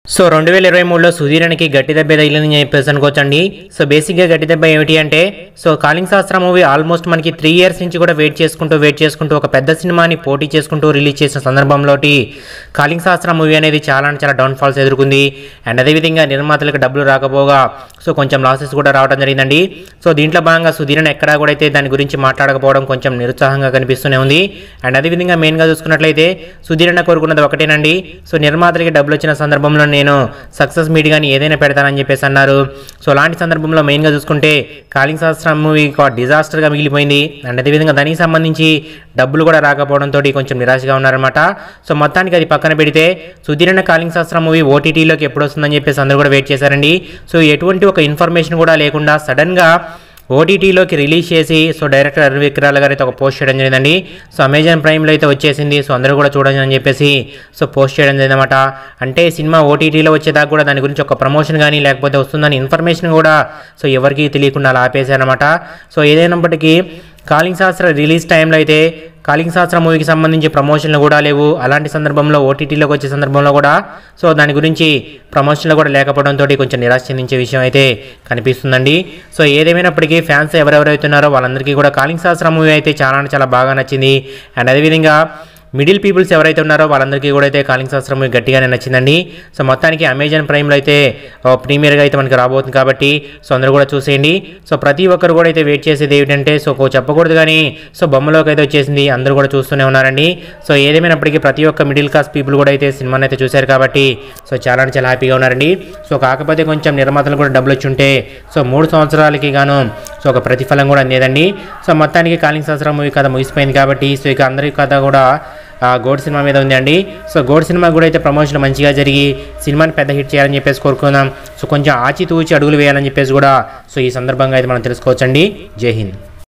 so రెండు వేల ఇరవై మూడులో సుధీరానికి గట్టి దెబ్బ తగిలిందని చెప్పేసి అనుకోవచ్చండి సో బేసిక్గా గట్టి దెబ్బ ఏమిటి అంటే so calling Shastra movie almost మనకి త్రీ ఇయర్స్ నుంచి కూడా వెయిట్ చేసుకుంటూ వెయిట్ చేసుకుంటూ ఒక పెద్ద సినిమాని పోటీ చేసుకుంటూ రిలీజ్ చేసిన సందర్భంలో కాలింగ్ శాస్త్ర మూవీ అనేది చాలా అంటే చాలా డౌన్ ఫాల్స్ ఎదుర్కొంది అండ్ అదేవిధంగా నిర్మాతలకు డబ్బులు రాకపోగా సో కొంచెం లాసెస్ కూడా రావడం జరిగిందండి సో దీంట్లో భాగంగా సుధీరన్ ఎక్కడా కూడా అయితే దాని గురించి మాట్లాడకపోవడం కొంచెం నిరుత్సాహంగా కనిపిస్తూనే ఉంది అండ్ అదేవిధంగా మెయిన్గా చూసుకున్నట్లయితే సుధీరన్న కోరుకున్నది ఒకటేనండి సో నిర్మాతలకి డబ్బులు వచ్చిన సందర్భంలో నేను సక్సెస్ మీట్ కానీ ఏదైనా పెడతానని చెప్పేసి అన్నారు సో అలాంటి సందర్భంలో మెయిన్గా చూసుకుంటే కాలింగ్ శాస్త్రం మూవీ ఒక డిజాస్టర్గా మిగిలిపోయింది అండ్ అదేవిధంగా దానికి సంబంధించి డబ్బులు కూడా రాకపోవడంతో కొంచెం నిరాశగా ఉన్నారనమాట సో మొత్తానికి అది పక్కన పెడితే సుధీరణ కాలింగ్ శాస్త్రం మూవీ ఓటీటీలోకి ఎప్పుడు వస్తుందని చెప్పేసి అందరూ కూడా వెయిట్ చేశారండి సో ఎటువంటి ఒక ఇన్ఫర్మేషన్ కూడా లేకుండా సడన్గా ఓటీటీలోకి రిలీజ్ చేసి సో డైరెక్టర్ అరవింద్ విక్రాల గారు అయితే ఒక పోస్ట్ చేయడం జరిగిందండి సో అమెజాన్ ప్రైమ్లో అయితే వచ్చేసింది సో అందరూ కూడా చూడండి అని చెప్పేసి సో పోస్ట్ చేయడం జరిగిందన్నమాట అంటే సినిమా ఓటీటీలో వచ్చేదాకా కూడా దాని గురించి ఒక ప్రమోషన్ కానీ లేకపోతే వస్తుందని ఇన్ఫర్మేషన్ కూడా సో ఎవరికీ తెలియకుండా అలా ఆపేశారనమాట సో ఏదైనప్పటికీ కాలింగ్ శాస్త్ర రిలీజ్ టైంలో అయితే కాలింగ్ శాస్త్ర మూవీకి సంబంధించి ప్రమోషన్లు కూడా లేవు అలాంటి సందర్భంలో ఓటీటీలోకి వచ్చే సందర్భంలో కూడా సో దాని గురించి ప్రమోషన్లు కూడా లేకపోవడంతో కొంచెం నిరాశ చెందించే విషయం అయితే కనిపిస్తుందండి సో ఏదేమైనప్పటికీ ఫ్యాన్స్ ఎవరెవరైతే ఉన్నారో వాళ్ళందరికీ కూడా కాలింగ్ శాస్త్ర మూవీ అయితే చాలా అంటే చాలా బాగా నచ్చింది అండ్ అదేవిధంగా మిడిల్ పీపుల్స్ ఎవరైతే ఉన్నారో వాళ్ళందరికీ కూడా అయితే కాలింగ్ శాస్త్రం మూవీ గట్టిగానే నచ్చిందండి సో మొత్తానికి అమెజాన్ ప్రైమ్లో అయితే ఆ, ప్రీమియర్గా అయితే మనకి రాబోతుంది కాబట్టి సో అందరూ కూడా చూసేయండి సో ప్రతి ఒక్కరు కూడా అయితే వెయిట్ చేసేది ఏమిటంటే సో కో- చెప్పకూడదు కానీ సో బొమ్మలోకి అయితే వచ్చేసింది అందరూ కూడా చూస్తూనే ఉన్నారండి సో ఏదేమైనప్పటికీ ప్రతి ఒక్క మిడిల్ క్లాస్ పీపుల్ కూడా అయితే సినిమాని అయితే చూశారు కాబట్టి సో చాలా అంటే చాలా హ్యాపీగా ఉన్నారండి సో కాకపోతే కొంచెం నిర్మాతలు కూడా డబ్బులు వచ్చి ఉంటే సో మూడు సంవత్సరాలకి గాను సో ఒక ప్రతిఫలం కూడా అందేదండి సో మొత్తానికి కాలింగ్ శాస్త్రం మూవీ కథ ముగిసిపోయింది కాబట్టి సో ఇక అందరి కథ కూడా ఆ గోడ్ సినిమా మీద ఉంది అండి సో గోడ్ సినిమా కూడా అయితే ప్రమోషన్ మంచిగా జరిగి సినిమాని పెద్ద హిట్ చేయాలని చెప్పేసి కోరుకుందాం సో కొంచెం ఆచితూచి అడుగులు వేయాలని చెప్పేసి కూడా సో ఈ సందర్భంగా అయితే మనం తెలుసుకోవచ్చండి జై హింద్